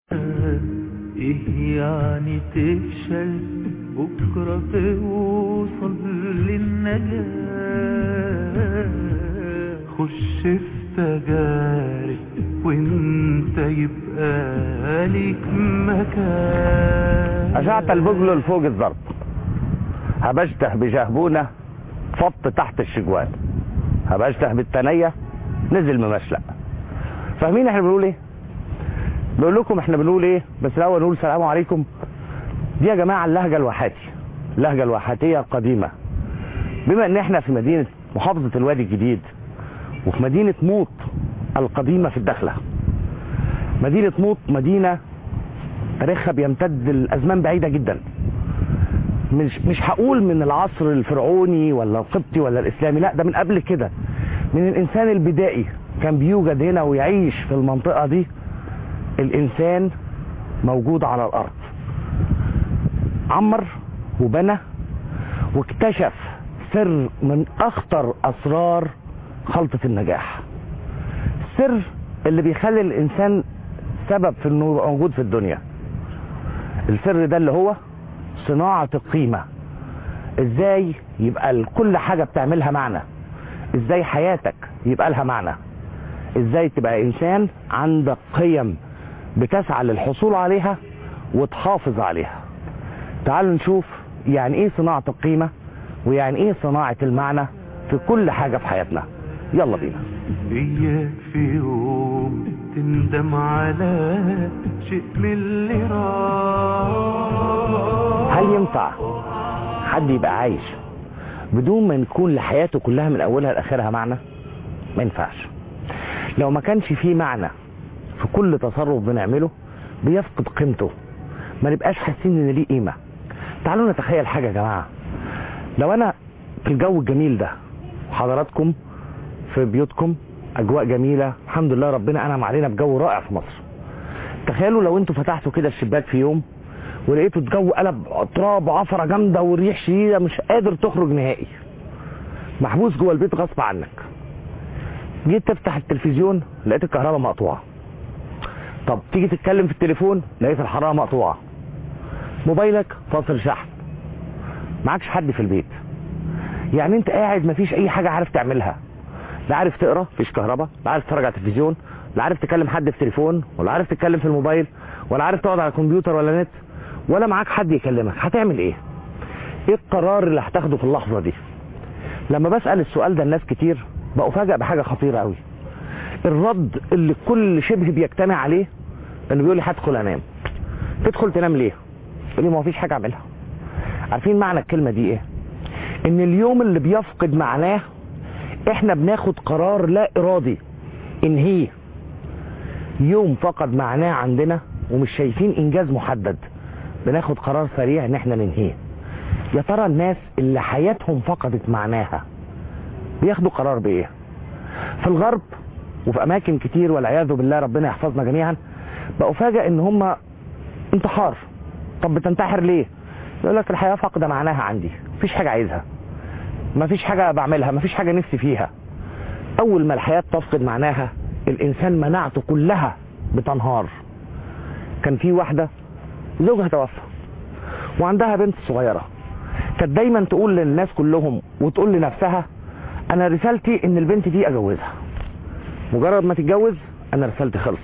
ايه يعني تفشل بكرة توصل للنجاة خش في تجارب وانت يبقى ليك مكان أشعت البجل لفوق الضرب هبشته بجهبونة فط تحت الشجوان هبشته بالتنية نزل ممشلق فاهمين احنا بنقول ايه بقول لكم احنا بنقول ايه بس الاول نقول السلام عليكم دي يا جماعة اللهجة الواحاتي اللهجة الواحاتية القديمة بما ان احنا في مدينة محافظة الوادي الجديد وفي مدينة موط القديمة في الدخلة مدينة موط مدينة تاريخها بيمتد لأزمان بعيدة جدا مش مش هقول من العصر الفرعوني ولا القبطي ولا الإسلامي لا ده من قبل كده من الإنسان البدائي كان بيوجد هنا ويعيش في المنطقة دي الإنسان موجود على الأرض عمر وبنى واكتشف سر من أخطر أسرار خلطة النجاح السر اللي بيخلي الإنسان سبب في انه يبقى موجود في الدنيا السر ده اللي هو صناعة القيمة ازاي يبقى كل حاجة بتعملها معنى ازاي حياتك يبقى لها معنى ازاي تبقى انسان عندك قيم بتسعى للحصول عليها وتحافظ عليها تعالوا نشوف يعني ايه صناعة القيمة ويعني ايه صناعة المعنى في كل حاجة في حياتنا يلا بينا إياك في يوم تندم على شيء من اللي راح هل ينفع حد يبقى عايش بدون ما يكون لحياته كلها من اولها لاخرها معنى ما ينفعش لو ما كانش فيه معنى في كل تصرف بنعمله بيفقد قيمته ما نبقاش حاسين ان ليه قيمه تعالوا نتخيل حاجه يا جماعه لو انا في الجو الجميل ده حضراتكم في بيوتكم اجواء جميله الحمد لله ربنا انعم علينا بجو رائع في مصر تخيلوا لو انتوا فتحتوا كده الشباك في يوم ولقيتوا الجو قلب تراب وعفره جامده وريح شديده مش قادر تخرج نهائي محبوس جوه البيت غصب عنك جيت تفتح التلفزيون لقيت الكهرباء مقطوعه طب تيجي تتكلم في التليفون لقيت الحراره مقطوعه موبايلك فاصل شحن معكش حد في البيت يعني انت قاعد مفيش اي حاجه عارف تعملها لا عارف تقرا مفيش كهرباء لا عارف تتفرج على التلفزيون لا عارف تكلم حد في تليفون ولا عارف تتكلم في الموبايل ولا عارف تقعد على الكمبيوتر ولا نت ولا معاك حد يكلمك هتعمل ايه ايه القرار اللي هتاخده في اللحظه دي لما بسال السؤال ده الناس كتير بأفاجئ بحاجه خطيره قوي الرد اللي كل شبه بيجتمع عليه انه بيقول لي هدخل انام تدخل تنام ليه يقول لي ما فيش حاجه اعملها عارفين معنى الكلمه دي ايه ان اليوم اللي بيفقد معناه احنا بناخد قرار لا ارادي انهيه يوم فقد معناه عندنا ومش شايفين انجاز محدد بناخد قرار سريع ان احنا ننهيه يا ترى الناس اللي حياتهم فقدت معناها بياخدوا قرار بايه في الغرب وفي اماكن كتير والعياذ بالله ربنا يحفظنا جميعا بأفاجئ ان هم انتحار طب بتنتحر ليه يقول لك الحياه فاقده معناها عندي مفيش حاجه عايزها مفيش حاجه بعملها مفيش حاجه نفسي فيها اول ما الحياه تفقد معناها الانسان مناعته كلها بتنهار كان في واحده زوجها توفى وعندها بنت صغيره كانت دايما تقول للناس كلهم وتقول لنفسها انا رسالتي ان البنت دي اجوزها مجرد ما تتجوز انا رسالتي خلصت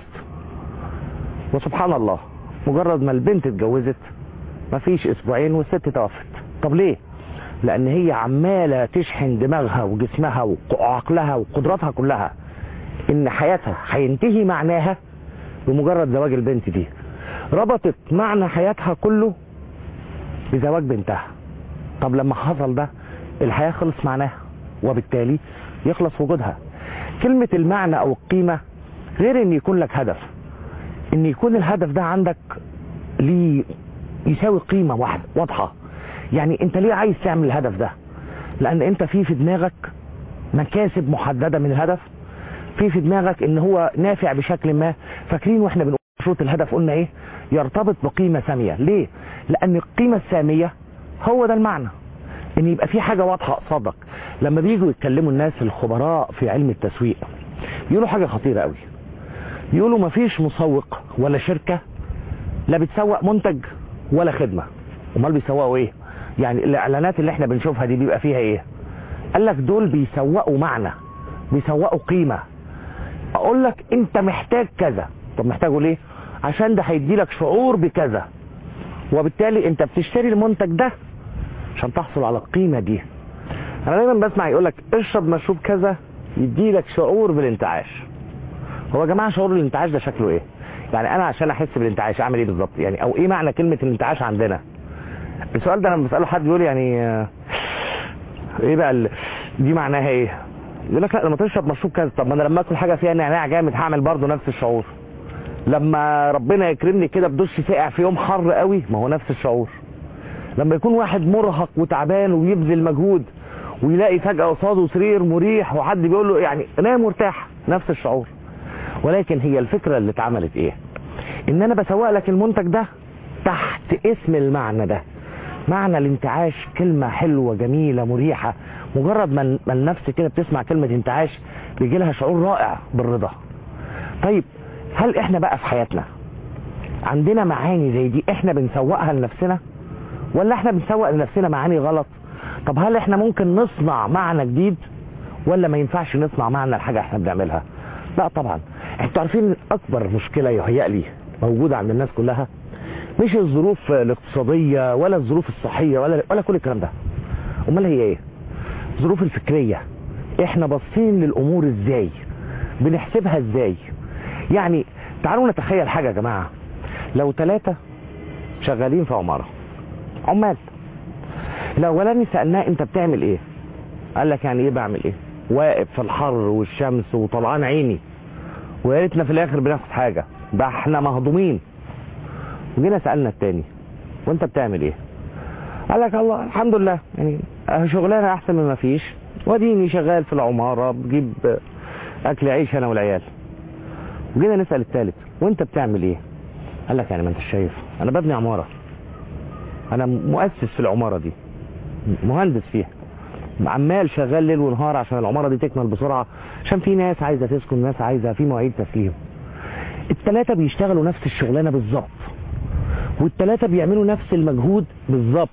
وسبحان الله مجرد ما البنت اتجوزت مفيش اسبوعين والست توفت طب ليه لان هي عماله تشحن دماغها وجسمها وعقلها وقدراتها كلها ان حياتها هينتهي معناها بمجرد زواج البنت دي ربطت معنى حياتها كله بزواج بنتها طب لما حصل ده الحياه خلص معناها وبالتالي يخلص وجودها كلمه المعنى او القيمه غير ان يكون لك هدف ان يكون الهدف ده عندك ليه يساوي قيمه واحده واضحه يعني انت ليه عايز تعمل الهدف ده لان انت في في دماغك مكاسب محدده من الهدف في في دماغك ان هو نافع بشكل ما فاكرين واحنا بنقول شروط الهدف قلنا ايه يرتبط بقيمه ساميه ليه لان القيمه الساميه هو ده المعنى ان يبقى في حاجه واضحه قصادك لما بييجوا يتكلموا الناس الخبراء في علم التسويق يقولوا حاجه خطيره قوي يقولوا مفيش مسوق ولا شركه لا بتسوق منتج ولا خدمة امال بيسوقوا ايه يعني الاعلانات اللي احنا بنشوفها دي بيبقى فيها ايه قال لك دول بيسوقوا معنى بيسوقوا قيمة اقول لك انت محتاج كذا طب محتاجه ليه عشان ده هيدي لك شعور بكذا وبالتالي انت بتشتري المنتج ده عشان تحصل على القيمة دي انا دايما بسمع يقول لك اشرب مشروب كذا يدي لك شعور بالانتعاش هو يا جماعه شعور الانتعاش ده شكله ايه يعني انا عشان احس بالانتعاش اعمل ايه بالظبط يعني او ايه معنى كلمه الانتعاش عندنا السؤال ده لما بساله حد يقول يعني آه، ايه بقى ال... دي معناها ايه يقول لك لا لما تشرب مشروب كذا طب ما انا لما اكل حاجه فيها نعناع جامد هعمل برضه نفس الشعور لما ربنا يكرمني كده بدش ساقع في يوم حر قوي ما هو نفس الشعور لما يكون واحد مرهق وتعبان ويبذل مجهود ويلاقي فجأة قصاده سرير مريح وحد بيقول له يعني نام مرتاح نفس الشعور ولكن هي الفكرة اللي اتعملت ايه ان انا بسوق لك المنتج ده تحت اسم المعنى ده معنى الانتعاش كلمة حلوة جميلة مريحة مجرد ما ما النفس كده بتسمع كلمة انتعاش بيجي لها شعور رائع بالرضا طيب هل احنا بقى في حياتنا عندنا معاني زي دي احنا بنسوقها لنفسنا ولا احنا بنسوق لنفسنا معاني غلط طب هل احنا ممكن نصنع معنى جديد ولا ما ينفعش نصنع معنى الحاجة احنا بنعملها لا طبعا انتوا عارفين اكبر مشكلة يهيأ لي موجودة عند الناس كلها مش الظروف الاقتصادية ولا الظروف الصحية ولا ولا كل الكلام ده امال هي ايه الظروف الفكرية احنا باصين للامور ازاي بنحسبها ازاي يعني تعالوا نتخيل حاجة يا جماعة لو ثلاثة شغالين في عمارة عمال الاولاني سالناه انت بتعمل ايه قال لك يعني ايه بعمل ايه واقف في الحر والشمس وطلعان عيني ويا ريتنا في الاخر بناخد حاجه ده احنا مهضومين وجينا سالنا التاني وانت بتعمل ايه قال لك الله الحمد لله يعني اه شغلانه احسن من ما فيش واديني شغال في العماره بجيب اكل عيش انا والعيال وجينا نسال التالت وانت بتعمل ايه قال لك يعني ما انت شايف انا ببني عماره انا مؤسس في العماره دي مهندس فيها عمال شغال ليل ونهار عشان العماره دي تكمل بسرعه عشان في ناس عايزه تسكن ناس عايزه في مواعيد تسليم الثلاثه بيشتغلوا نفس الشغلانه بالظبط والثلاثه بيعملوا نفس المجهود بالظبط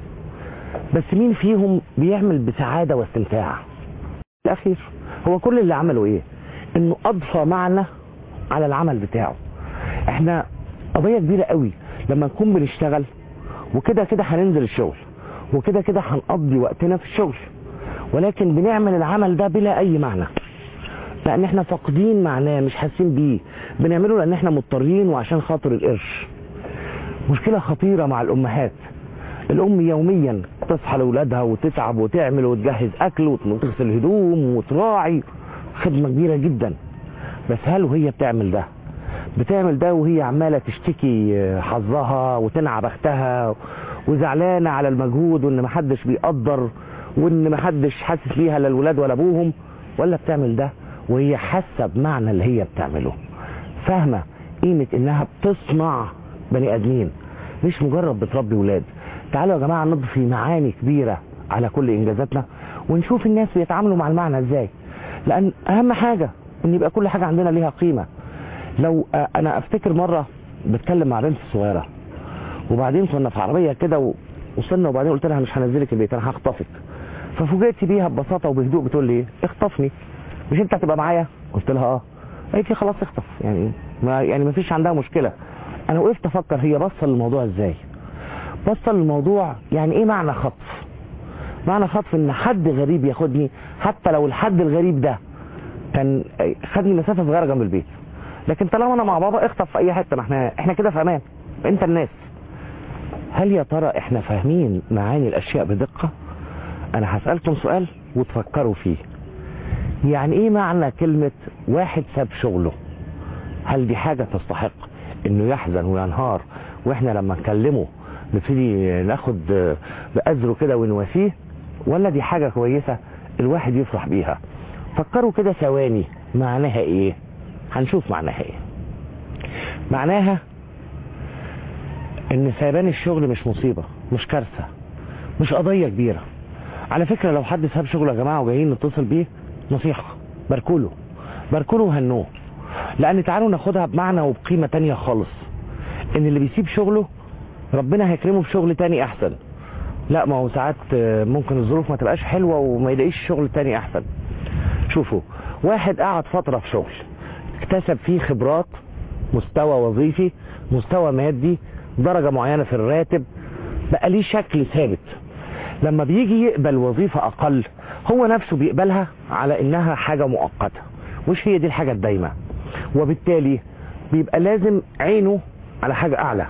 بس مين فيهم بيعمل بسعاده واستمتاع الاخير هو كل اللي عمله ايه انه اضفى معنى على العمل بتاعه احنا قضيه كبيره قوي لما نكون بنشتغل وكده كده هننزل الشغل وكده كده هنقضي وقتنا في الشغل ولكن بنعمل العمل ده بلا اي معنى لان احنا فاقدين معناه مش حاسين بيه بنعمله لان احنا مضطرين وعشان خاطر القرش مشكله خطيره مع الامهات الام يوميا تصحى لاولادها وتتعب وتعمل وتجهز اكل وتغسل هدوم وتراعي خدمه كبيره جدا بس هل وهي بتعمل ده بتعمل ده وهي عماله تشتكي حظها وتنعى بختها وزعلانه على المجهود وان محدش بيقدر وان محدش حاسس بيها لا الولاد ولا ابوهم ولا بتعمل ده وهي حاسه بمعنى اللي هي بتعمله فاهمه قيمه انها بتصنع بني ادمين مش مجرد بتربي ولاد تعالوا يا جماعه نضفي معاني كبيره على كل انجازاتنا ونشوف الناس بيتعاملوا مع المعنى ازاي لان اهم حاجه ان يبقى كل حاجه عندنا ليها قيمه لو آه، انا افتكر مره بتكلم مع بنت صغيره وبعدين كنا في عربيه كده ووصلنا وبعدين قلت لها مش هنزلك البيت انا هخطفك ففوجئت بيها ببساطه وبهدوء بتقول لي ايه اخطفني مش انت هتبقى معايا قلت لها اه قالت لي خلاص اخطف يعني ما يعني ما فيش عندها مشكله انا وقفت افكر هي بصه للموضوع ازاي بصه للموضوع يعني ايه معنى خطف معنى خطف ان حد غريب ياخدني حتى لو الحد الغريب ده كان خدني مسافه صغيره جنب البيت لكن طالما انا مع بابا اخطف في اي حته ما احنا احنا كده في امان انت الناس هل يا ترى احنا فاهمين معاني الاشياء بدقه انا هسالكم سؤال وتفكروا فيه يعني ايه معنى كلمه واحد ساب شغله هل دي حاجه تستحق انه يحزن وينهار واحنا لما نكلمه نبتدي ناخد بأزره كده ونواسيه ولا دي حاجه كويسه الواحد يفرح بيها فكروا كده ثواني معناها ايه هنشوف معناها ايه معناها ان سيبان الشغل مش مصيبة مش كارثة مش قضية كبيرة على فكرة لو حد ساب شغله يا جماعة وجايين نتصل بيه نصيحة باركوله باركوله وهنوه لان تعالوا ناخدها بمعنى وبقيمة تانية خالص ان اللي بيسيب شغله ربنا هيكرمه بشغل تاني احسن لا ما هو ساعات آه، ممكن الظروف ما تبقاش حلوة وما يلاقيش شغل تاني احسن شوفوا واحد قعد فترة في شغل اكتسب فيه خبرات مستوى وظيفي مستوى مادي درجة معينة في الراتب بقى ليه شكل ثابت لما بيجي يقبل وظيفة اقل هو نفسه بيقبلها على انها حاجة مؤقتة مش هي دي الحاجة الدايمة وبالتالي بيبقى لازم عينه على حاجة اعلى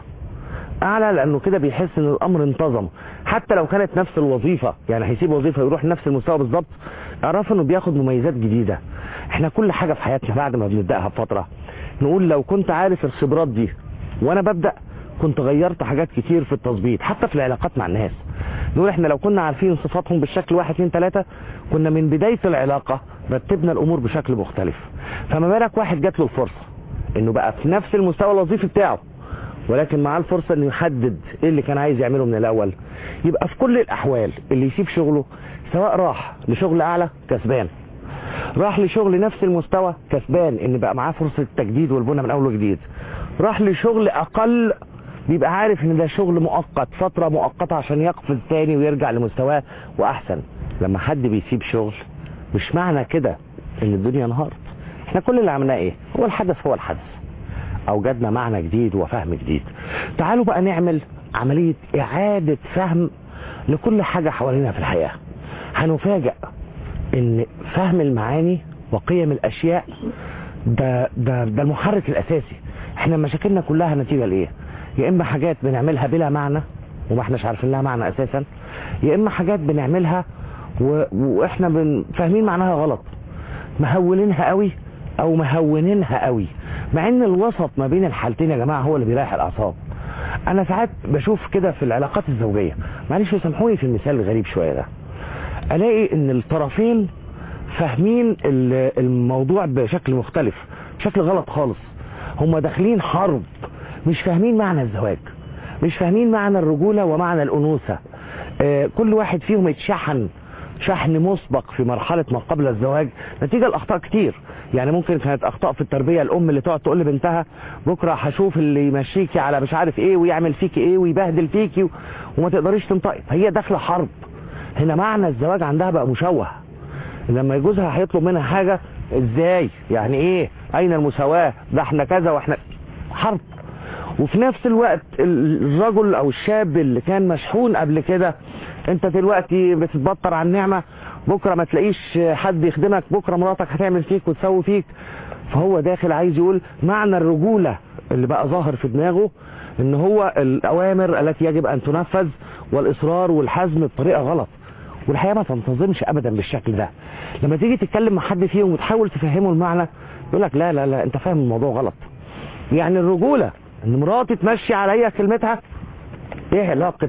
اعلى لانه كده بيحس ان الامر انتظم حتى لو كانت نفس الوظيفة يعني هيسيب وظيفة ويروح نفس المستوى بالظبط اعرف انه بياخد مميزات جديدة احنا كل حاجة في حياتنا بعد ما بنبدأها بفترة نقول لو كنت عارف الخبرات دي وانا ببدأ كنت غيرت حاجات كتير في التظبيط حتى في العلاقات مع الناس نقول احنا لو كنا عارفين صفاتهم بالشكل واحد اتنين تلاتة كنا من بداية العلاقة رتبنا الامور بشكل مختلف فما بالك واحد جات له الفرصة انه بقى في نفس المستوى الوظيفي بتاعه ولكن معاه الفرصة انه يحدد ايه اللي كان عايز يعمله من الاول يبقى في كل الاحوال اللي يسيب شغله سواء راح لشغل اعلى كسبان راح لشغل نفس المستوى كسبان ان بقى معاه فرصة التجديد والبنى من اول وجديد راح لشغل اقل بيبقى عارف ان ده شغل مؤقت فترة مؤقتة عشان يقفز تاني ويرجع لمستواه واحسن لما حد بيسيب شغل مش معنى كده ان الدنيا انهارت احنا كل اللي عملناه ايه هو الحدث هو الحدث اوجدنا معنى جديد وفهم جديد تعالوا بقى نعمل عملية اعادة فهم لكل حاجة حوالينا في الحياة هنفاجأ ان فهم المعاني وقيم الاشياء ده, ده, ده المحرك الاساسي احنا مشاكلنا كلها نتيجة لايه يا اما حاجات بنعملها بلا معنى وما احناش عارفين لها معنى اساسا يا اما حاجات بنعملها و... واحنا بن... فاهمين معناها غلط مهولينها قوي او مهونينها قوي مع ان الوسط ما بين الحالتين يا جماعه هو اللي بيريح الاعصاب انا ساعات بشوف كده في العلاقات الزوجيه معلش سامحوني في المثال الغريب شويه ده الاقي ان الطرفين فاهمين ال- الموضوع بشكل مختلف بشكل غلط خالص هم داخلين حرب مش فاهمين معنى الزواج مش فاهمين معنى الرجولة ومعنى الأنوثة آه، كل واحد فيهم اتشحن شحن مسبق في مرحلة ما قبل الزواج نتيجة الأخطاء كتير يعني ممكن كانت أخطاء في التربية الأم اللي تقعد تقول لبنتها بكرة هشوف اللي يمشيكي على مش عارف إيه ويعمل فيكي إيه ويبهدل فيكي و- وما تقدريش تنطقي هي داخلة حرب هنا معنى الزواج عندها بقى مشوه لما جوزها هيطلب منها حاجة ازاي يعني ايه اين المساواة ده احنا كذا واحنا حرب وفي نفس الوقت الرجل او الشاب اللي كان مشحون قبل كده انت دلوقتي بتتبطر عن نعمة بكرة ما تلاقيش حد يخدمك بكرة مراتك هتعمل فيك وتسوي فيك فهو داخل عايز يقول معنى الرجولة اللي بقى ظاهر في دماغه ان هو الاوامر التي يجب ان تنفذ والاصرار والحزم بطريقة غلط والحياة ما تنتظمش ابدا بالشكل ده لما تيجي تتكلم مع حد فيهم وتحاول تفهمه المعنى يقول لك لا لا لا انت فاهم الموضوع غلط يعني الرجولة ان مراتي تمشي عليا كلمتها ايه علاقة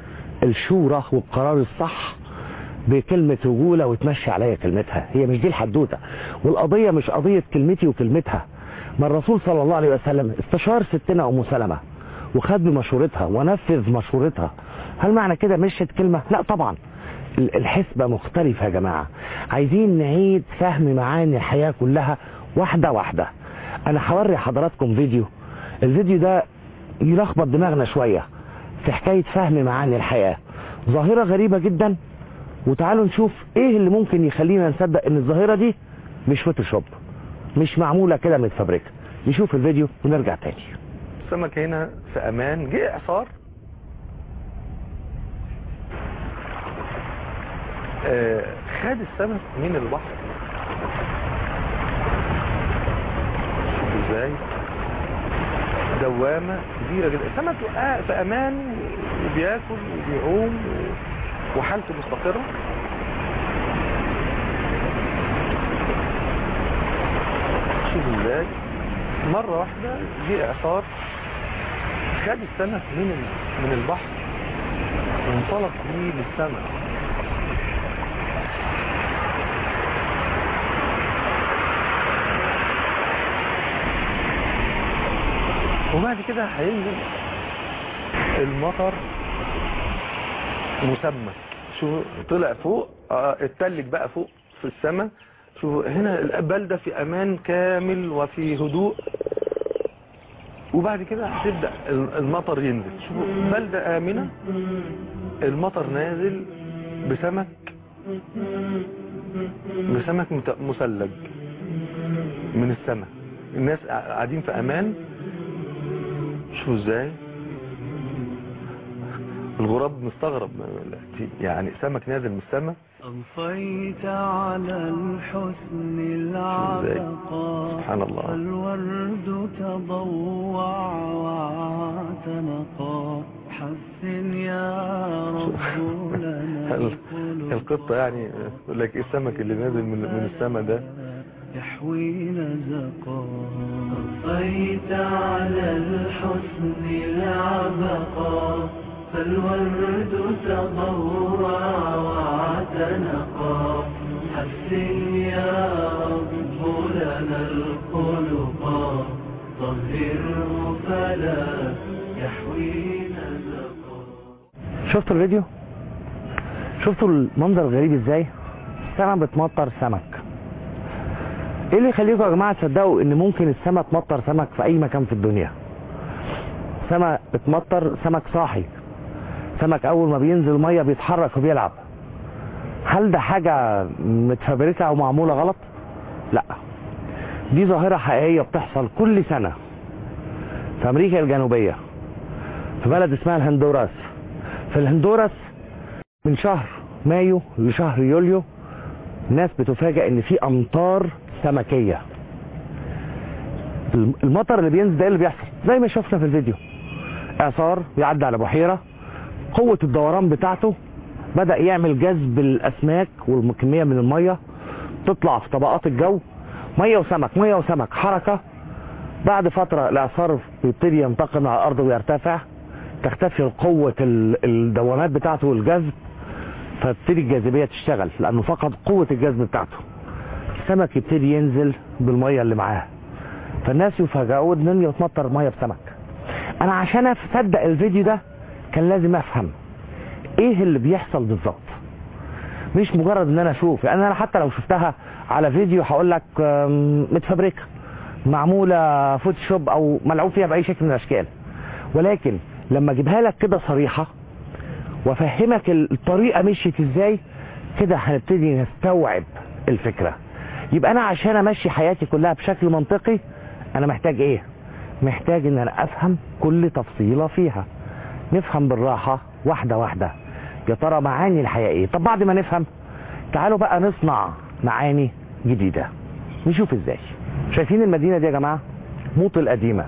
الشورى والقرار الصح بكلمة رجولة وتمشي عليا كلمتها هي مش دي الحدوتة والقضية مش قضية كلمتي وكلمتها ما الرسول صلى الله عليه وسلم استشار ستنا ام سلمة وخد بمشورتها ونفذ مشورتها هل معنى كده مشت كلمة لا طبعا ال- الحسبة مختلفة يا جماعة عايزين نعيد فهم معاني الحياة كلها واحدة واحدة انا هوري حضراتكم فيديو الفيديو ده يلخبط دماغنا شوية في حكاية فهم معاني الحياة ظاهرة غريبة جدا وتعالوا نشوف ايه اللي ممكن يخلينا نصدق ان الظاهرة دي مش فوتوشوب مش معمولة كده متفبركة نشوف الفيديو ونرجع تاني السمك هنا في امان جه اعصار آه، خد السمك من البحر شوف ازاي دوامة كبيرة جدا السمك آه، في امان وبياكل وبيعوم و- وحالته مستقرة شوف ازاي مرة واحدة جه اعصار خد السمك من ال- من البحر وانطلق بيه للسماء وبعد كده هينزل المطر مسمى شو طلع فوق آه، اتلج بقى فوق في السماء شوفوا هنا البلدة في امان كامل وفي هدوء وبعد كده هتبدا المطر ينزل شوفوا بلده امنه المطر نازل بسمك بسمك مت- مثلج من السماء الناس قاعدين في امان شوفوا ازاي الغراب مستغرب يعني سمك نازل من السماء أضفيت على الحسن العبقى سبحان الله. فالورد تضوع واعتنقا حسن يا رب لنا ال- القلوب القطة يعني يقول لك ايه السمك اللي نازل من من السماء ده يحوي نزقا أضفيت على الحسن العبقى فالورد تضوع واعتنقا حسن يا رب لنا الخلقا طهره فلا يحوي نزقا شفتوا الفيديو شفتوا المنظر الغريب ازاي السما بتمطر سمك ايه اللي يخليكم يا جماعه تصدقوا ان ممكن السما تمطر سمك في اي مكان في الدنيا سما بتمطر سمك صاحي سمك اول ما بينزل ميه بيتحرك وبيلعب هل ده حاجه متفبركه او معموله غلط لا دي ظاهره حقيقيه بتحصل كل سنه في امريكا الجنوبيه في بلد اسمها الهندوراس في الهندوراس من شهر مايو لشهر يوليو الناس بتفاجئ ان في امطار سمكيه المطر اللي بينزل ده إيه اللي بيحصل زي ما شفنا في الفيديو اعصار بيعدي على بحيره قوه الدوران بتاعته بدا يعمل جذب الاسماك والكميه من الميه تطلع في طبقات الجو ميه وسمك ميه وسمك حركه بعد فتره الاعصار بيبتدي ينتقل على الارض ويرتفع تختفي قوه ال- الدوامات بتاعته والجذب فتبتدي الجاذبيه تشتغل لانه فقد قوه الجذب بتاعته السمك يبتدي ينزل بالميه اللي معاه فالناس يفاجئوا ان الدنيا بتمطر ميه بسمك انا عشان اصدق الفيديو ده كان لازم افهم ايه اللي بيحصل بالظبط مش مجرد ان انا اشوف يعني انا حتى لو شفتها على فيديو هقول لك آم، متفبركه معموله فوتوشوب او ملعوب فيها باي شكل من الاشكال ولكن لما اجيبها لك كده صريحه وافهمك الطريقه مشيت ازاي كده هنبتدي نستوعب الفكره يبقى انا عشان امشي حياتي كلها بشكل منطقي انا محتاج ايه محتاج ان انا افهم كل تفصيله فيها نفهم بالراحه واحده واحده يا ترى معاني الحياه ايه طب بعد ما نفهم تعالوا بقى نصنع معاني جديده نشوف ازاي شايفين المدينه دي يا جماعه موط القديمه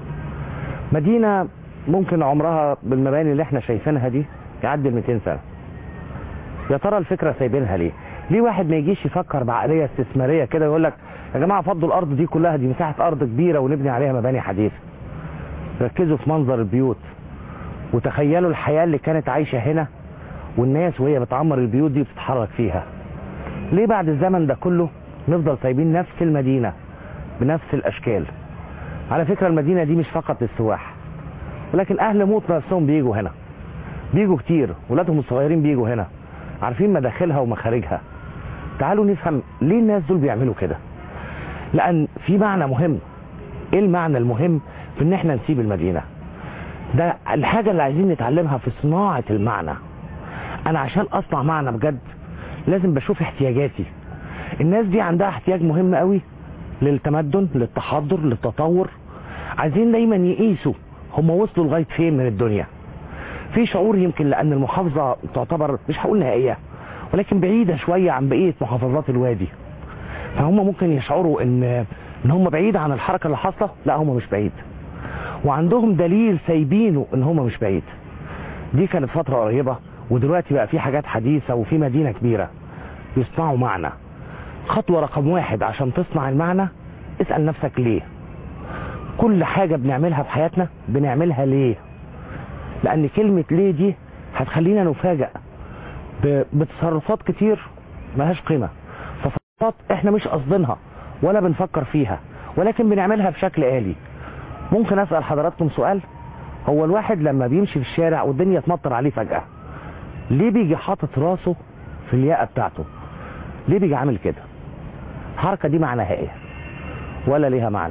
مدينه ممكن عمرها بالمباني اللي احنا شايفينها دي يعدي ال 200 سنه يا ترى الفكره سايبينها ليه ليه واحد ما يجيش يفكر بعقليه استثماريه كده يقول لك يا جماعه فضوا الارض دي كلها دي مساحه ارض كبيره ونبني عليها مباني حديثه ركزوا في منظر البيوت وتخيلوا الحياه اللي كانت عايشه هنا والناس وهي بتعمر البيوت دي بتتحرك فيها ليه بعد الزمن ده كله نفضل سايبين نفس المدينه بنفس الاشكال على فكره المدينه دي مش فقط للسواح ولكن اهل موت نفسهم بيجوا هنا بيجوا كتير ولادهم الصغيرين بيجوا هنا عارفين مداخلها ومخارجها تعالوا نفهم ليه الناس دول بيعملوا كده لان في معنى مهم ايه المعنى المهم في ان احنا نسيب المدينه ده الحاجه اللي عايزين نتعلمها في صناعه المعنى انا عشان اصنع معنى بجد لازم بشوف احتياجاتي الناس دي عندها احتياج مهم قوي للتمدن للتحضر للتطور عايزين دايما يقيسوا هم وصلوا لغايه فين من الدنيا في شعور يمكن لان المحافظه تعتبر مش هقول نهائيه ولكن بعيده شويه عن بقيه محافظات الوادي فهم ممكن يشعروا ان ان هم بعيد عن الحركه اللي حاصله لا هم مش بعيد وعندهم دليل سايبينه ان هم مش بعيد دي كانت فتره قريبه ودلوقتي بقى في حاجات حديثه وفي مدينه كبيره يصنعوا معنى خطوه رقم واحد عشان تصنع المعنى اسال نفسك ليه كل حاجه بنعملها في حياتنا بنعملها ليه لان كلمه ليه دي هتخلينا نفاجئ ب- بتصرفات كتير ملهاش قيمه تصرفات احنا مش قصدينها ولا بنفكر فيها ولكن بنعملها بشكل آلي ممكن اسال حضراتكم سؤال هو الواحد لما بيمشي في الشارع والدنيا تمطر عليه فجاه ليه بيجي حاطط راسه في الياقه بتاعته ليه بيجي عامل كده الحركه دي معناها ايه ولا ليها معنى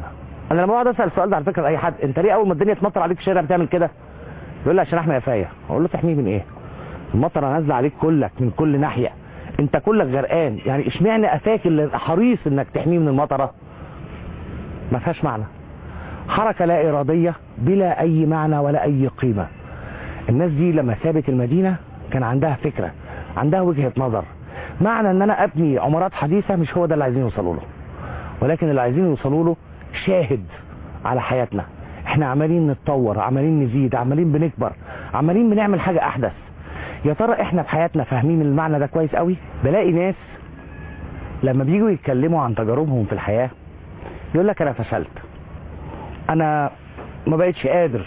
انا لما اقعد اسال السؤال ده على فكره لاي حد انت ليه اول ما الدنيا تمطر عليك في الشارع بتعمل كده يقول لي عشان احمي قفايا اقول له تحميه من ايه المطره نازله عليك كلك من كل ناحيه انت كلك غرقان يعني اشمعنى قفاك اللي حريص انك تحميه من المطره ما فيهاش معنى حركه لا اراديه بلا اي معنى ولا اي قيمه الناس دي لما سابت المدينه كان عندها فكره عندها وجهه نظر معنى ان انا ابني عمارات حديثه مش هو ده اللي عايزين يوصلوا له ولكن اللي عايزين يوصلوا له شاهد على حياتنا احنا عمالين نتطور عمالين نزيد عمالين بنكبر عمالين بنعمل حاجه احدث يا ترى احنا في حياتنا فاهمين المعنى ده كويس قوي بلاقي ناس لما بييجوا يتكلموا عن تجاربهم في الحياه يقول لك انا فشلت انا ما بقتش قادر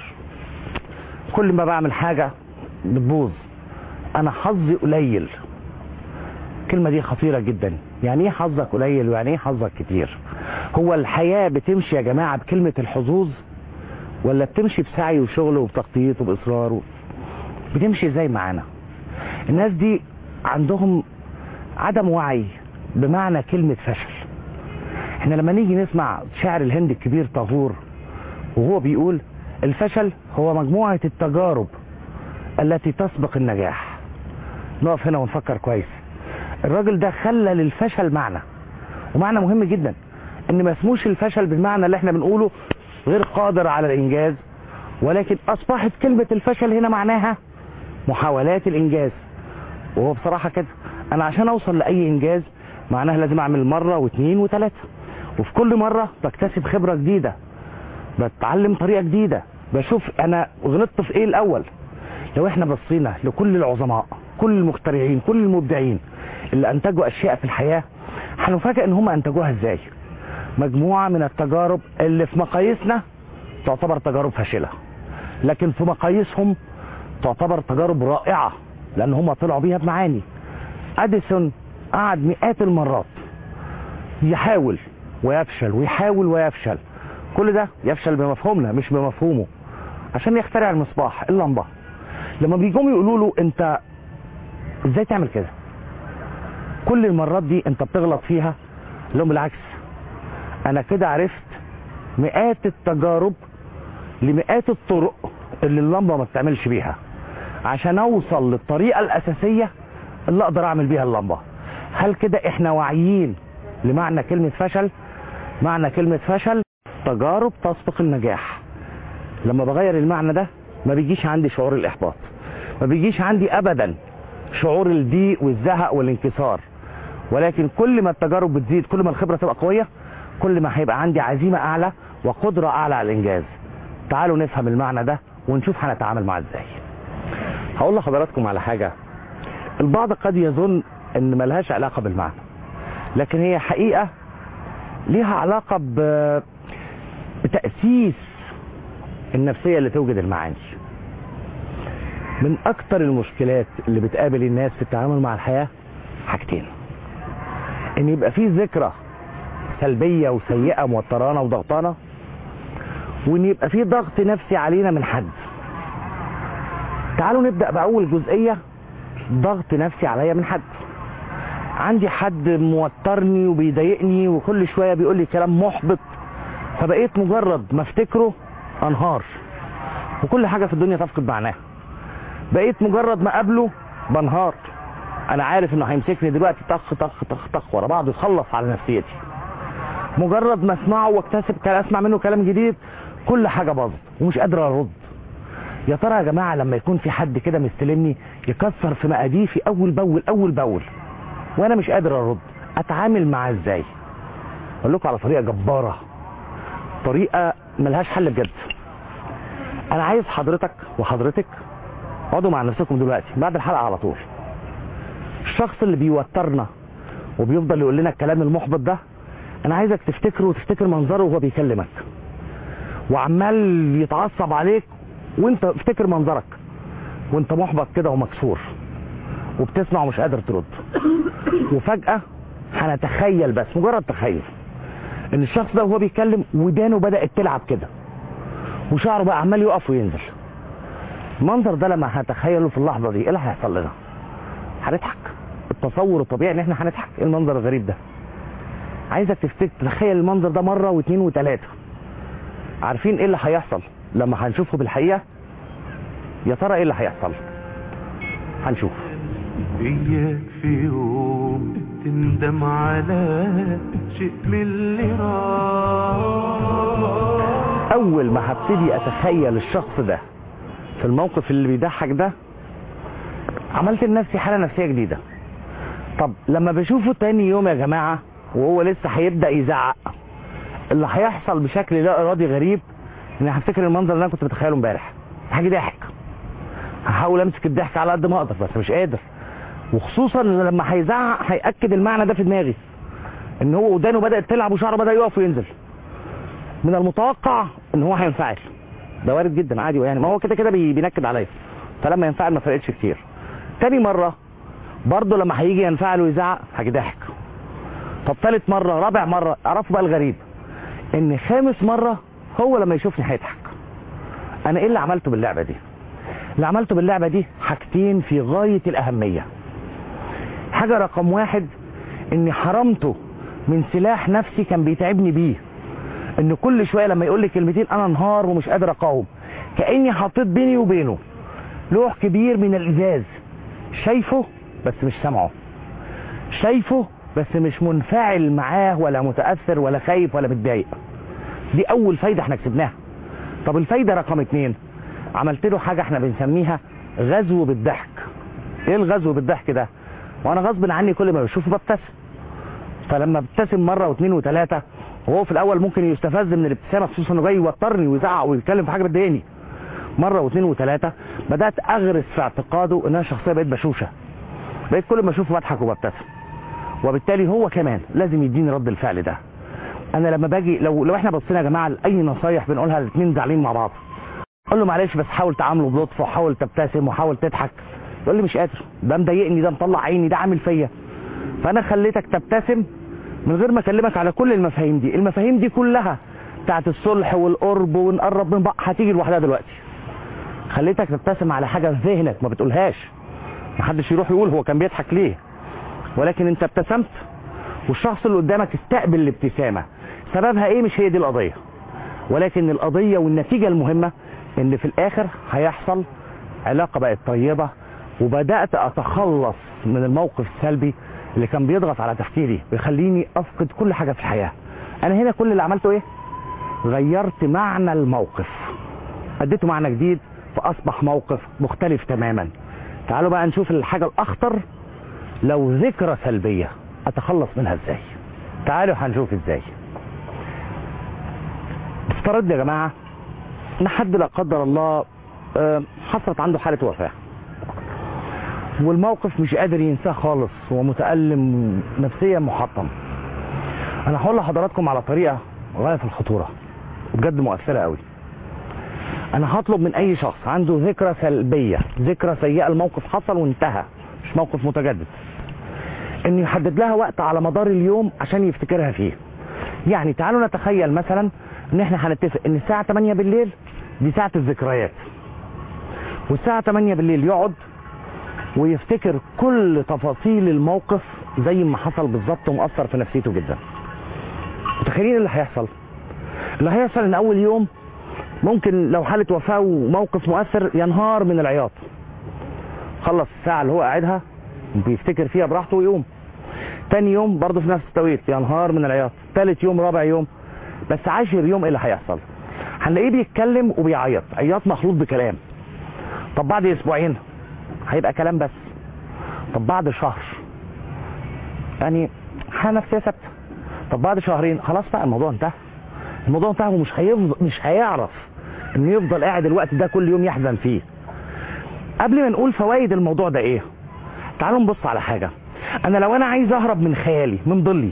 كل ما بعمل حاجه بتبوظ انا حظي قليل الكلمة دي خطيرة جدا يعني ايه حظك قليل ويعني ايه حظك كتير هو الحياة بتمشي يا جماعة بكلمة الحظوظ ولا بتمشي بسعي وشغل وبتخطيط وبإصرار و... بتمشي زي معانا الناس دي عندهم عدم وعي بمعنى كلمة فشل احنا لما نيجي نسمع شاعر الهند الكبير طاغور وهو بيقول الفشل هو مجموعة التجارب التي تسبق النجاح نقف هنا ونفكر كويس الراجل ده خلى للفشل معنى ومعنى مهم جدا ان ما اسموش الفشل بالمعنى اللي احنا بنقوله غير قادر على الانجاز ولكن اصبحت كلمة الفشل هنا معناها محاولات الانجاز وهو بصراحة كده انا عشان اوصل لاي انجاز معناها لازم اعمل مرة واثنين وثلاثة وفي كل مرة بكتسب خبرة جديدة بتعلم طريقة جديدة بشوف انا غلطت في ايه الاول لو احنا بصينا لكل العظماء كل المخترعين كل المبدعين اللي انتجوا اشياء في الحياة هنفاجئ ان هم انتجوها ازاي مجموعة من التجارب اللي في مقاييسنا تعتبر تجارب فاشلة لكن في مقاييسهم تعتبر تجارب رائعة لان هم طلعوا بيها بمعاني اديسون قعد مئات المرات يحاول ويفشل ويحاول ويفشل كل ده يفشل بمفهومنا مش بمفهومه عشان يخترع المصباح اللمبة لما بيجوا يقولوا له انت ازاي تعمل كده كل المرات دي انت بتغلط فيها لهم بالعكس انا كده عرفت مئات التجارب لمئات الطرق اللي اللمبه ما بتعملش بيها عشان اوصل للطريقه الاساسيه اللي اقدر اعمل بيها اللمبه هل كده احنا واعيين لمعنى كلمه فشل معنى كلمه فشل تجارب تسبق النجاح لما بغير المعنى ده ما بيجيش عندي شعور الاحباط ما بيجيش عندي ابدا شعور الضيق والزهق والانكسار ولكن كل ما التجارب بتزيد كل ما الخبره تبقى قويه كل ما هيبقى عندي عزيمه اعلى وقدره اعلى على الانجاز تعالوا نفهم المعنى ده ونشوف هنتعامل معاه ازاي هقول لحضراتكم على حاجه البعض قد يظن ان ملهاش علاقه بالمعنى لكن هي حقيقه ليها علاقه ب... بتاسيس النفسيه اللي توجد المعاني من اكتر المشكلات اللي بتقابل الناس في التعامل مع الحياه حاجتين ان يبقى في ذكرى سلبيه وسيئه موترانا وضغطانا وان يبقى في ضغط نفسي علينا من حد تعالوا نبدا باول جزئيه ضغط نفسي عليا من حد عندي حد موترني وبيضايقني وكل شويه بيقول لي كلام محبط فبقيت مجرد ما افتكره انهار وكل حاجه في الدنيا تفقد معناها بقيت مجرد ما اقابله بنهار انا عارف انه هيمسكني دلوقتي طخ طخ طخ طخ ورا بعض يخلص على نفسيتي مجرد ما اسمعه واكتسب كلام اسمع منه كلام جديد كل حاجه باظت ومش قادر ارد يا ترى يا جماعه لما يكون في حد كده مستلمني يكسر في مقاديفي اول باول اول باول وانا مش قادر ارد اتعامل معاه ازاي اقول لكم على طريقه جباره طريقه ملهاش حل بجد انا عايز حضرتك وحضرتك اقعدوا مع نفسكم دلوقتي بعد الحلقه على طول الشخص اللي بيوترنا وبيفضل يقول لنا الكلام المحبط ده انا عايزك تفتكره وتفتكر منظره وهو بيكلمك وعمال يتعصب عليك وانت افتكر منظرك وانت محبط كده ومكسور وبتسمع ومش قادر ترد وفجأة هنتخيل بس مجرد تخيل ان الشخص ده وهو بيتكلم ودانه بدأت تلعب كده وشعره بقى عمال يقف وينزل المنظر ده لما هنتخيله في اللحظة دي ايه اللي هيحصل لنا هنضحك التصور الطبيعي ان احنا هنضحك ايه المنظر الغريب ده عايزك تفتكر تتخيل المنظر ده مرة واثنين وثلاثة عارفين ايه اللي هيحصل لما هنشوفه بالحقيقه يا ترى ايه اللي هيحصل هنشوف إياك في يوم تندم على شيء من اللي راح اول ما هبتدي اتخيل الشخص ده في الموقف اللي بيضحك ده عملت لنفسي حاله نفسيه جديده طب لما بشوفه تاني يوم يا جماعه وهو لسه هيبدا يزعق اللي هيحصل بشكل لا ارادي غريب اني هفتكر المنظر اللي انا كنت متخيله امبارح حاجه ضحك هحاول امسك الضحك على قد ما اقدر بس مش قادر وخصوصا إن لما هيزعق هياكد المعنى ده في دماغي ان هو ودانه بدات تلعب وشعره بدا يقف وينزل من المتوقع ان هو هينفعل ده وارد جدا عادي يعني ما هو كده كده بي- بينكد عليا فلما ينفعل ما فرقتش كتير تاني مره برضه لما هيجي ينفعل ويزعق هاجي ضحك طب تالت مره رابع مره اعرفوا بقى الغريب ان خامس مره هو لما يشوفني هيضحك انا ايه اللي عملته باللعبه دي اللي عملته باللعبه دي حاجتين في غايه الاهميه حاجه رقم واحد اني حرمته من سلاح نفسي كان بيتعبني بيه ان كل شويه لما يقول لي كلمتين انا انهار ومش قادر اقاوم كاني حطيت بيني وبينه لوح كبير من الازاز شايفه بس مش سامعه شايفه بس مش منفعل معاه ولا متاثر ولا خايف ولا متضايق دي اول فايده احنا كسبناها طب الفايده رقم اتنين عملت له حاجه احنا بنسميها غزو بالضحك ايه الغزو بالضحك ده وانا غصب عني كل ما بشوفه ببتسم فلما ابتسم مره واثنين وثلاثه وهو في الاول ممكن يستفز من الابتسامه خصوصا انه جاي يوترني ويزعق ويتكلم في حاجه بتضايقني مره واثنين وثلاثه بدات اغرس في اعتقاده ان انا شخصيه بقيت بشوشه بقيت كل ما اشوفه بضحك وببتسم وبالتالي هو كمان لازم يديني رد الفعل ده انا لما باجي لو لو احنا بصينا يا جماعه لاي نصايح بنقولها الاثنين زعلانين مع بعض اقول له معلش بس حاول تعامله بلطف وحاول تبتسم وحاول تضحك يقول لي مش قادر ده مضايقني ده مطلع عيني ده عامل فيا فانا خليتك تبتسم من غير ما اكلمك على كل المفاهيم دي المفاهيم دي كلها بتاعت الصلح والقرب ونقرب من بعض هتيجي لوحدها دلوقتي خليتك تبتسم على حاجه في ذهنك ما بتقولهاش محدش يروح يقول هو كان بيضحك ليه ولكن انت ابتسمت والشخص اللي قدامك استقبل الابتسامه سببها ايه مش هي دي القضيه ولكن القضيه والنتيجه المهمه ان في الاخر هيحصل علاقه بقت طيبه وبدات اتخلص من الموقف السلبي اللي كان بيضغط على تفكيري بيخليني افقد كل حاجه في الحياه انا هنا كل اللي عملته ايه غيرت معنى الموقف اديته معنى جديد فاصبح موقف مختلف تماما تعالوا بقى نشوف الحاجه الاخطر لو ذكرى سلبيه اتخلص منها ازاي تعالوا هنشوف ازاي افترض يا جماعه ان حد لا قدر الله آه، حصلت عنده حاله وفاه والموقف مش قادر ينساه خالص هو متألم نفسيا محطم انا هقول لحضراتكم على طريقه غايه في الخطوره وبجد مؤثره قوي انا هطلب من اي شخص عنده ذكرى سلبيه ذكرى سيئه الموقف حصل وانتهى مش موقف متجدد ان يحدد لها وقت على مدار اليوم عشان يفتكرها فيه يعني تعالوا نتخيل مثلا ان احنا هنتفق ان الساعه 8 بالليل دي ساعه الذكريات والساعه 8 بالليل يقعد ويفتكر كل تفاصيل الموقف زي ما حصل بالظبط ومأثر في نفسيته جدا متخيلين اللي هيحصل اللي هيحصل ان اول يوم ممكن لو حالة وفاة وموقف مؤثر ينهار من العياط خلص الساعة اللي هو قاعدها بيفتكر فيها براحته ويقوم تاني يوم برضه في نفس التوقيت ينهار من العياط تالت يوم رابع يوم بس عاشر يوم ايه اللي هيحصل هنلاقيه بيتكلم وبيعيط عياط مخلوط بكلام طب بعد اسبوعين هيبقى كلام بس طب بعد شهر يعني حالة نفسية ثابتة طب بعد شهرين خلاص بقى الموضوع انتهى الموضوع انتهى ومش هيفضل مش هيعرف انه يفضل قاعد الوقت ده كل يوم يحزن فيه قبل ما نقول فوائد الموضوع ده ايه تعالوا نبص على حاجة انا لو انا عايز اهرب من خيالي من ظلي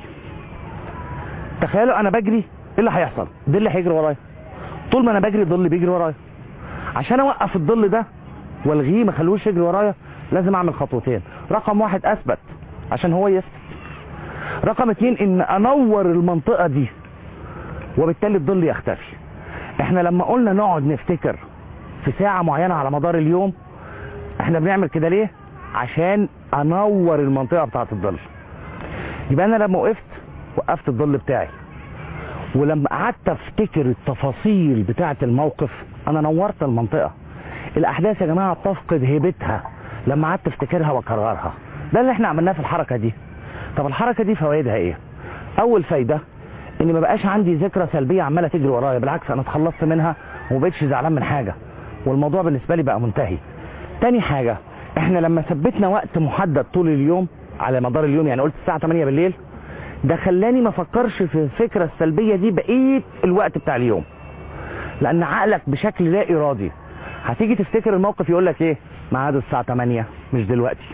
تخيلوا انا بجري ايه اللي هيحصل ظل هيجري ورايا طول ما انا بجري الظل بيجري ورايا عشان اوقف الظل ده والغيه ما خلوش يجري ورايا لازم اعمل خطوتين رقم واحد اثبت عشان هو يثبت رقم اتنين ان انور المنطقة دي وبالتالي الظل يختفي احنا لما قلنا نقعد نفتكر في ساعة معينة على مدار اليوم احنا بنعمل كده ليه عشان انور المنطقة بتاعت الظل يبقى انا لما وقفت وقفت الظل بتاعي ولما قعدت افتكر التفاصيل بتاعه الموقف انا نورت المنطقه الاحداث يا جماعه تفقد هيبتها لما قعدت افتكرها واكررها ده اللي احنا عملناه في الحركه دي طب الحركه دي فوائدها ايه اول فايده ان ما بقاش عندي ذكرى سلبيه عماله تجري ورايا بالعكس انا اتخلصت منها وما بقتش زعلان من حاجه والموضوع بالنسبه لي بقى منتهي تاني حاجه احنا لما ثبتنا وقت محدد طول اليوم على مدار اليوم يعني قلت الساعه 8 بالليل ده خلاني ما افكرش في الفكره السلبيه دي بقيه الوقت بتاع اليوم لان عقلك بشكل لا ارادي هتيجي تفتكر الموقف يقول لك ايه ميعاد الساعه 8 مش دلوقتي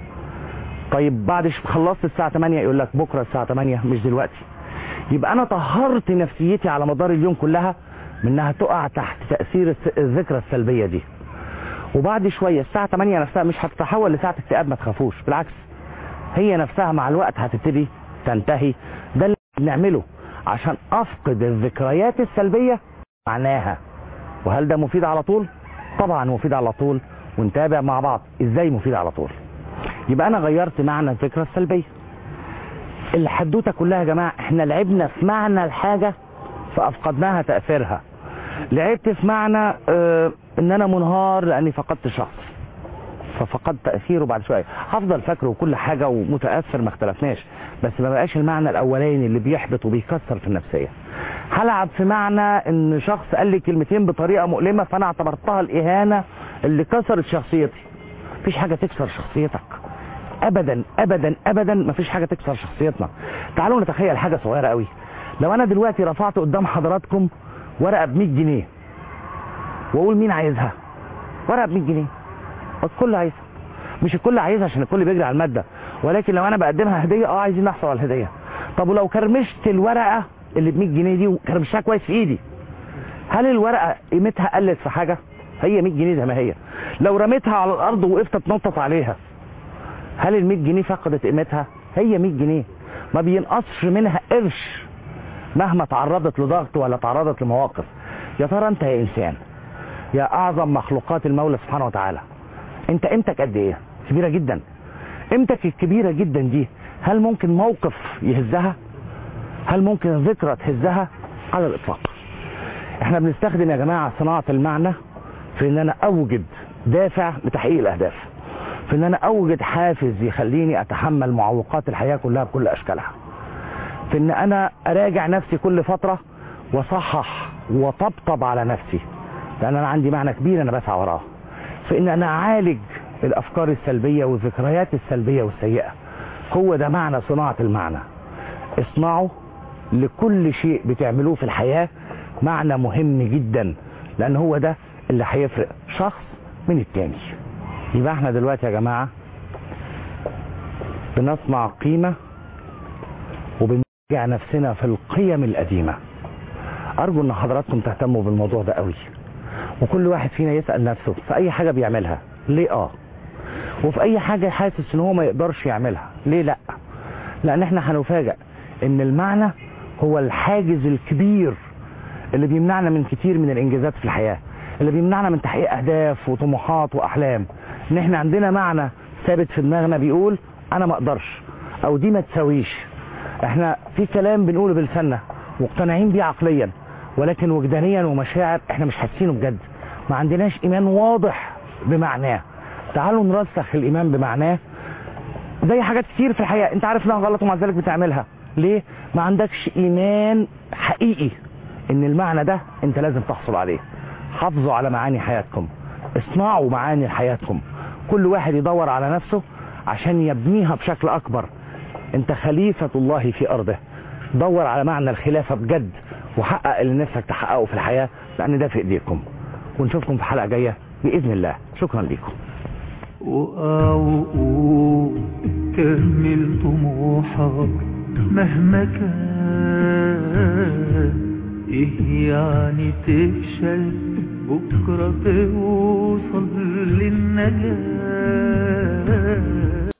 طيب بعد ش- خلصت الساعه 8 يقول لك بكره الساعه 8 مش دلوقتي يبقى انا طهرت نفسيتي على مدار اليوم كلها من انها تقع تحت تاثير الس- الذكرى السلبيه دي وبعد شويه الساعه 8 نفسها مش هتتحول لساعه اكتئاب ما تخافوش بالعكس هي نفسها مع الوقت هتبتدي تنتهي ده اللي بنعمله عشان افقد الذكريات السلبيه معناها وهل ده مفيد على طول طبعا مفيد على طول ونتابع مع بعض ازاي مفيد على طول يبقى انا غيرت معنى الفكره السلبيه الحدوته كلها يا جماعه احنا لعبنا في معنى الحاجه فافقدناها تاثيرها لعبت في معنى اه ان انا منهار لاني فقدت شخص ففقدت تاثيره بعد شويه هفضل فاكره كل حاجه ومتاثر ما اختلفناش بس ما بقاش المعنى الاولاني اللي بيحبط وبيكسر في النفسيه هلعب في معنى ان شخص قال لي كلمتين بطريقه مؤلمه فانا اعتبرتها الاهانه اللي كسرت شخصيتي مفيش حاجه تكسر شخصيتك ابدا ابدا ابدا مفيش حاجه تكسر شخصيتنا تعالوا نتخيل حاجه صغيره قوي لو انا دلوقتي رفعت قدام حضراتكم ورقه ب 100 جنيه واقول مين عايزها ورقه ب 100 جنيه الكل عايزها مش الكل عايزها عشان الكل بيجري على الماده ولكن لو انا بقدمها هديه اه عايزين نحصل على الهديه طب ولو كرمشت الورقه اللي ب 100 جنيه دي وكرمشتها كويس في ايدي هل الورقه قيمتها قلت في حاجه هي 100 جنيه زي ما هي لو رميتها على الارض ووقفت اتنطط عليها هل ال 100 جنيه فقدت قيمتها هي 100 جنيه ما بينقصش منها قرش مهما تعرضت لضغط ولا تعرضت لمواقف يا ترى انت يا انسان يا اعظم مخلوقات المولى سبحانه وتعالى انت قيمتك قد ايه كبيره جدا قيمتك الكبيره جدا دي هل ممكن موقف يهزها هل ممكن ذكرى تهزها على الاطلاق احنا بنستخدم يا جماعه صناعه المعنى في ان انا اوجد دافع لتحقيق الاهداف في ان انا اوجد حافز يخليني اتحمل معوقات الحياه كلها بكل اشكالها في ان انا اراجع نفسي كل فتره واصحح وطبطب على نفسي لان انا عندي معنى كبير انا بسعى وراه في ان انا اعالج الافكار السلبيه والذكريات السلبيه والسيئه هو ده معنى صناعه المعنى اصنعوا لكل شيء بتعملوه في الحياه معنى مهم جدا لان هو ده اللي هيفرق شخص من التاني يبقى احنا دلوقتي يا جماعه بنصنع قيمه وبنرجع نفسنا في القيم القديمه ارجو ان حضراتكم تهتموا بالموضوع ده قوي وكل واحد فينا يسال نفسه في اي حاجه بيعملها ليه اه وفي اي حاجه حاسس ان هو ما يقدرش يعملها ليه لا لان احنا هنفاجئ ان المعنى هو الحاجز الكبير اللي بيمنعنا من كتير من الانجازات في الحياه اللي بيمنعنا من تحقيق اهداف وطموحات واحلام ان احنا عندنا معنى ثابت في دماغنا بيقول انا ما اقدرش او دي ما تساويش احنا في كلام بنقوله بلساننا مقتنعين بيه عقليا ولكن وجدانيا ومشاعر احنا مش حاسينه بجد ما عندناش ايمان واضح بمعناه تعالوا نرسخ الايمان بمعناه زي حاجات كتير في الحياه انت عارف انها غلط ومع ذلك بتعملها ليه ما عندكش ايمان حقيقي ان المعنى ده انت لازم تحصل عليه حافظوا على معاني حياتكم اصنعوا معاني حياتكم كل واحد يدور على نفسه عشان يبنيها بشكل اكبر انت خليفة الله في ارضه دور على معنى الخلافة بجد وحقق اللي نفسك تحققه في الحياة لان ده في ايديكم ونشوفكم في حلقة جاية باذن الله شكرا لكم وقع وقوم كمل طموحك مهما كان ايه يعني تفشل بكرة توصل للنجاة